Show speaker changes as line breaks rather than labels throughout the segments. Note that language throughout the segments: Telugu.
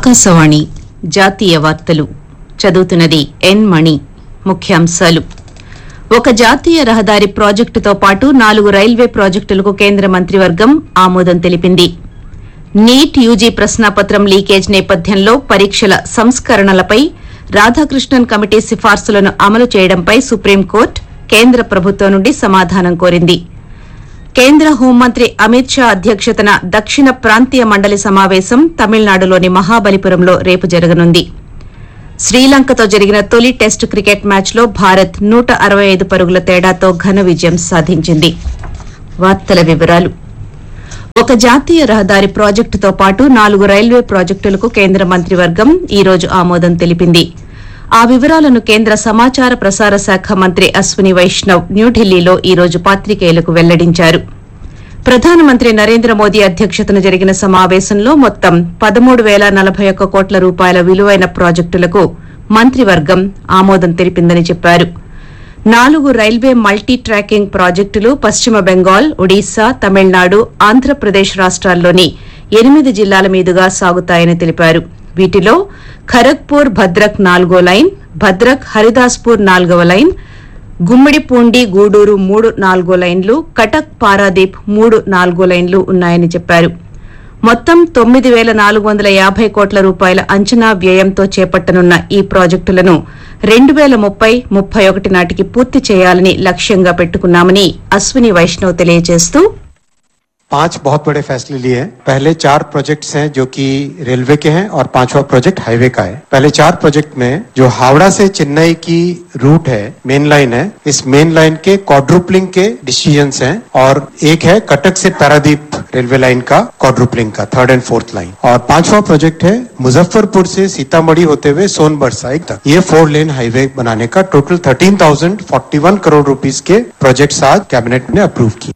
ఆకాశవాణి జాతీయ వార్తలు చదువుతున్నది ఎన్ మణి ముఖ్యాంశాలు ఒక జాతీయ రహదారి ప్రాజెక్టుతో పాటు నాలుగు రైల్వే ప్రాజెక్టులకు కేంద్ర మంత్రివర్గం ఆమోదం తెలిపింది నీట్ యూజీ ప్రశ్నాపత్రం లీకేజ్ నేపథ్యంలో పరీక్షల సంస్కరణలపై రాధాకృష్ణన్ కమిటీ సిఫార్సులను అమలు చేయడంపై సుప్రీంకోర్టు కేంద్ర ప్రభుత్వం నుండి సమాధానం కోరింది కేంద్ర హోంమంత్రి అమిత్ షా అధ్యక్షతన దక్షిణ ప్రాంతీయ మండలి సమావేశం తమిళనాడులోని మహాబలిపురంలో రేపు జరగనుంది శ్రీలంకతో జరిగిన తొలి టెస్టు క్రికెట్ మ్యాచ్లో భారత్ నూట అరవై ఐదు పరుగుల తేడాతో ఘన విజయం సాధించింది వార్తల వివరాలు ఒక జాతీయ రహదారి ప్రాజెక్టుతో పాటు నాలుగు రైల్వే ప్రాజెక్టులకు కేంద్ర మంత్రివర్గం ఈ రోజు ఆమోదం తెలిపింది ఆ వివరాలను కేంద్ర సమాచార ప్రసార శాఖ మంత్రి అశ్విని వైష్ణవ్ న్యూఢిల్లీలో ఈ రోజు పాత్రికేయులకు వెల్లడించారు ప్రధానమంత్రి నరేంద్ర మోదీ అధ్యక్షతన జరిగిన సమావేశంలో మొత్తం పదమూడు వేల నలభై ఒక్క కోట్ల రూపాయల విలువైన ప్రాజెక్టులకు మంత్రివర్గం ఆమోదం తెలిపిందని చెప్పారు నాలుగు రైల్వే మల్టీ ట్రాకింగ్ ప్రాజెక్టులు పశ్చిమ బెంగాల్ ఒడిశా తమిళనాడు ఆంధ్రప్రదేశ్ రాష్ట్రాల్లోని ఎనిమిది జిల్లాల మీదుగా సాగుతాయని తెలిపారు వీటిలో ఖరగ్పూర్ భద్రక్ నాలుగో లైన్ భద్రక్ హరిదాస్పూర్ నాలుగవ లైన్ గుమ్మిడిపూండి గూడూరు మూడు నాలుగో లైన్లు కటక్ పారాదీప్ మూడు నాలుగో లైన్లు ఉన్నాయని చెప్పారు మొత్తం తొమ్మిది వేల నాలుగు వందల యాభై కోట్ల రూపాయల అంచనా వ్యయంతో చేపట్టనున్న ఈ ప్రాజెక్టులను రెండు వేల ముప్పై ముప్పై ఒకటి నాటికి పూర్తి చేయాలని లక్ష్యంగా పెట్టుకున్నామని అశ్విని వైష్ణవ్ తెలియజేస్తూ
पांच बहुत बड़े फैसले लिए हैं पहले चार प्रोजेक्ट्स हैं जो कि रेलवे के हैं और पांचवा प्रोजेक्ट हाईवे का है पहले चार प्रोजेक्ट में जो हावड़ा से चेन्नई की रूट है मेन लाइन है इस मेन लाइन के क्वाड्रुपलिंग के डिसीजंस हैं और एक है कटक से पैरादीप रेलवे लाइन का क्वाड्रुपलिंग का थर्ड एंड फोर्थ लाइन और पांचवा प्रोजेक्ट है मुजफ्फरपुर से सीतामढ़ी होते हुए सोनबरसा तक ये फोर लेन हाईवे बनाने का total thirteen thousand forty one crore rupees के प्रोजेक्ट्स आज कैबिनेट ने अप्रूव किए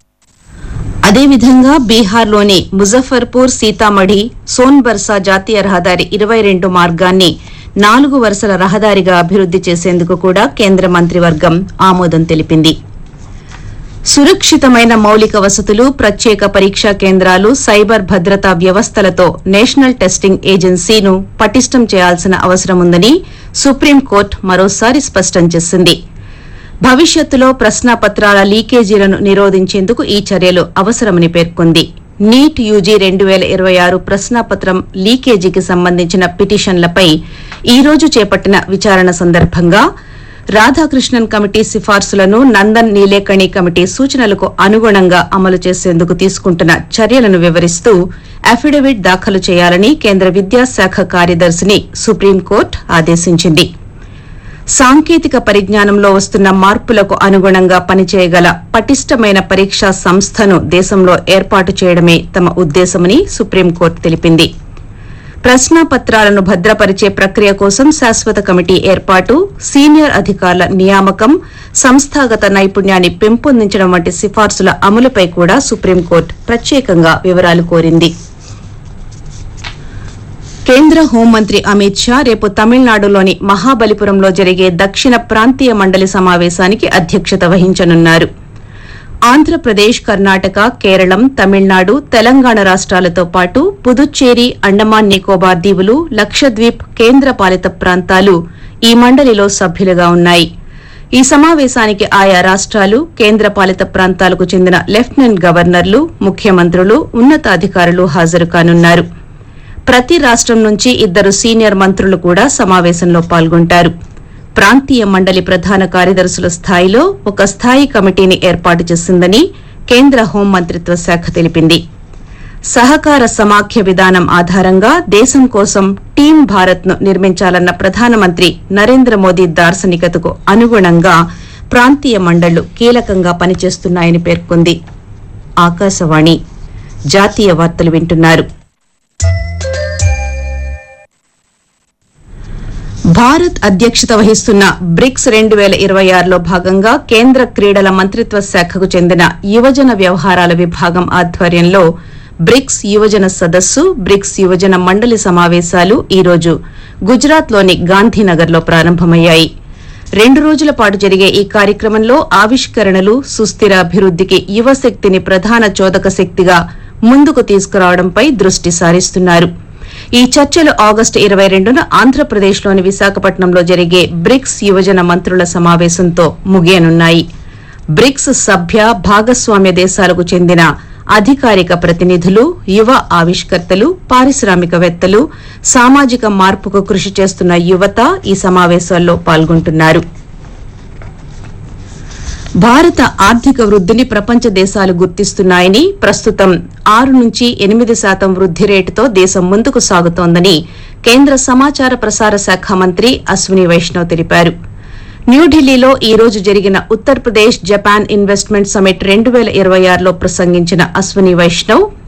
అదేవిధంగా బీహార్లోని ముజఫర్పూర్ సీతామఢి సోన్బర్సా జాతీయ రహదారి ఇరవై రెండు మార్గాన్ని నాలుగు వరుసల రహదారిగా అభివృద్ది చేసేందుకు కూడా కేంద్ర మంత్రివర్గం ఆమోదం తెలిపింది సురక్షితమైన మౌలిక వసతులు ప్రత్యేక పరీక్షా కేంద్రాలు సైబర్ భద్రతా వ్యవస్థలతో నేషనల్ టెస్టింగ్ ఏజెన్సీను పటిష్టం చేయాల్సిన అవసరం ఉందని సుప్రీంకోర్టు మరోసారి స్పష్టం చేసింది భవిష్యత్తులో ప్రశ్నాపత్రాల లీకేజీలను నిరోధించేందుకు ఈ చర్యలు అవసరమని పేర్కొంది నీట్ యూజీ రెండు వేల ఇరవై ఆరు ప్రశ్నాపత్రం లీకేజీకి సంబంధించిన పిటిషన్లపై ఈ రోజు చేపట్టిన విచారణ సందర్భంగా రాధాకృష్ణన్ కమిటీ సిఫార్సులను నందన్ నీలేకణి కమిటీ సూచనలకు అనుగుణంగా అమలు చేసేందుకు తీసుకుంటున్న చర్యలను వివరిస్తూ అఫిడవిట్ దాఖలు చేయాలని కేంద్ర విద్యాశాఖ కార్యదర్శిని సుప్రీంకోర్టు ఆదేశించింది సాంకేతిక పరిజ్ఞానంలో వస్తున్న మార్పులకు అనుగుణంగా పనిచేయగల పటిష్టమైన పరీక్షా సంస్థను దేశంలో ఏర్పాటు చేయడమే తమ ఉద్దేశమని సుప్రీంకోర్టు తెలిపింది ప్రశ్నాపత్రాలను భద్రపరిచే ప్రక్రియ కోసం శాశ్వత కమిటీ ఏర్పాటు సీనియర్ అధికారుల నియామకం సంస్థాగత నైపుణ్యాన్ని పెంపొందించడం వంటి సిఫార్సుల అమలుపై కూడా సుప్రీంకోర్టు ప్రత్యేకంగా వివరాలు కోరింది కేంద్ర హోంమంత్రి అమిత్ షా రేపు తమిళనాడులోని మహాబలిపురంలో జరిగే దక్షిణ ప్రాంతీయ మండలి సమావేశానికి అధ్యక్షత వహించనున్నారు ఆంధ్రప్రదేశ్ కర్ణాటక కేరళం తమిళనాడు తెలంగాణ రాష్ట్రాలతో పాటు పుదుచ్చేరి అండమాన్ నికోబార్ దీవులు లక్షద్వీప్ కేంద్రపాలిత ప్రాంతాలు ఈ మండలిలో సభ్యులుగా ఉన్నాయి ఈ సమావేశానికి ఆయా రాష్ట్రాలు కేంద్రపాలిత ప్రాంతాలకు చెందిన లెఫ్టినెంట్ గవర్నర్లు ముఖ్యమంత్రులు ఉన్నతాధికారులు హాజరు కానున్నారు ప్రతి రాష్టం నుంచి ఇద్దరు సీనియర్ మంత్రులు కూడా సమావేశంలో పాల్గొంటారు ప్రాంతీయ మండలి ప్రధాన కార్యదర్శుల స్థాయిలో ఒక స్థాయి కమిటీని ఏర్పాటు చేసిందని కేంద్ర హోంమంత్రిత్వ శాఖ తెలిపింది సహకార సమాఖ్య విధానం ఆధారంగా దేశం కోసం టీం భారత్ ను నిర్మించాలన్న ప్రధానమంత్రి నరేంద్ర మోదీ దార్శనికతకు అనుగుణంగా ప్రాంతీయ మండళ్లు కీలకంగా పనిచేస్తున్నాయని పేర్కొంది ఆకాశవాణి జాతీయ వార్తలు వింటున్నారు భారత్ అధ్యక్షత వహిస్తున్న బ్రిక్స్ రెండు వేల ఇరవై ఆరులో భాగంగా కేంద్ర క్రీడల మంత్రిత్వ శాఖకు చెందిన యువజన వ్యవహారాల విభాగం ఆధ్వర్యంలో బ్రిక్స్ యువజన సదస్సు బ్రిక్స్ యువజన మండలి సమావేశాలు ఈ రోజు గుజరాత్లోని గాంధీనగర్లో ప్రారంభమయ్యాయి రెండు రోజుల పాటు జరిగే ఈ కార్యక్రమంలో ఆవిష్కరణలు సుస్థిర అభివృద్దికి యువశక్తిని ప్రధాన చోదక శక్తిగా ముందుకు తీసుకురావడంపై దృష్టి సారిస్తున్నారు ఈ చర్చలు ఆగస్టు ఇరవై రెండున ఆంధ్రప్రదేశ్లోని విశాఖపట్నంలో జరిగే బ్రిక్స్ యువజన మంత్రుల సమావేశంతో ముగియనున్నాయి బ్రిక్స్ సభ్య భాగస్వామ్య దేశాలకు చెందిన అధికారిక ప్రతినిధులు యువ ఆవిష్కర్తలు పారిశ్రామికవేత్తలు సామాజిక మార్పుకు కృషి చేస్తున్న యువత ఈ సమావేశాల్లో పాల్గొంటున్నారు భారత ఆర్థిక వృద్ధిని ప్రపంచ దేశాలు గుర్తిస్తున్నాయని ప్రస్తుతం ఆరు నుంచి ఎనిమిది శాతం వృద్ది రేటుతో దేశం ముందుకు సాగుతోందని కేంద్ర సమాచార ప్రసార శాఖ మంత్రి అశ్విని వైష్ణవ్ తెలిపారు న్యూఢిల్లీలో ఈ రోజు జరిగిన ఉత్తరప్రదేశ్ జపాన్ ఇన్వెస్ట్మెంట్ సమిట్ రెండు వేల ఇరవై ఆరులో ప్రసంగించిన అశ్విని వైష్ణవ్